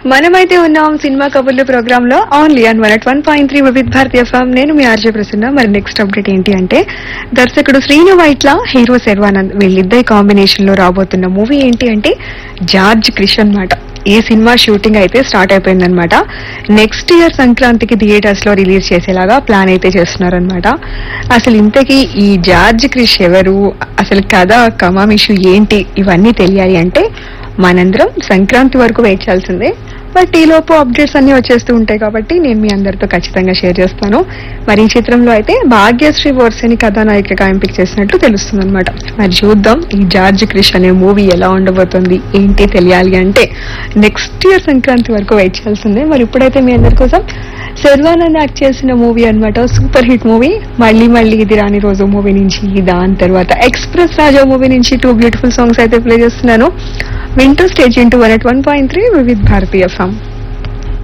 మనమైతే ఉన్నాం సినిమా కబుర్లు ప్రోగ్రామ్ లో only on one one point three Vividh Bharati form నేను మీ ఆర్జే ప్రసన్న మరి నెక్స్ట్ అప్డేట్ ఏంటి అంటే దర్శకుడు శ్రీను వైట్ల హీరో శర్వానంద్ వీళ్ళిద్దరి కాంబినేషన్ లో రాబోతున్న మూవీ ఏంటి అంటే జార్జ్ క్రిష్ అన్నమాట ఈ సినిమా షూటింగ్ అయితే స్టార్ట్ అయిపోయిందనమాట నెక్స్ట్ ఇయర్ సంక్రాంతికి థియేటర్స్ లో రిలీజ్ చేసేలాగా ప్లాన్ అయితే చేస్తున్నారనమాట అసలు ఇంతకీ ఈ జార్జ్ క్రిష్ ఎవరు అసలు కథ కమామిషు ఏంటి ఇవన్నీ తెలియాలి అంటే మనందరం సంక్రాంతి వరకు వెయిట్ చేయాల్సిందే బట్ ఈ లోపు అప్డేట్స్ అన్ని వచ్చేస్తూ ఉంటాయి కాబట్టి నేను మీ అందరితో ఖచ్చితంగా షేర్ చేస్తాను మరి ఈ చిత్రంలో అయితే భాగ్యశ్రీ వర్సని కథానాయికగా ఎంపిక చేసినట్లు తెలుస్తుంది అనమాట మరి చూద్దాం ఈ జార్జ్ క్రిష్ అనే మూవీ ఎలా ఉండబోతుంది ఏంటి తెలియాలి అంటే నెక్స్ట్ ఇయర్ సంక్రాంతి వరకు వెయిట్ చేయాల్సిందే మరి ఇప్పుడైతే మీ అందరి కోసం శర్వానంద్ యాక్ట్ చేసిన మూవీ అన్నమాట సూపర్ హిట్ మూవీ మళ్ళీ మళ్ళీ ఇది రాని రోజు మూవీ నుంచి దాని తర్వాత ఎక్స్ప్రెస్ రాజా మూవీ నుంచి టూ బ్యూటిఫుల్ సాంగ్స్ అయితే ప్లే చేస్తున్నాను వింటూ స్టేజ్ ఇంటూ one at one point three Vividh Bharati form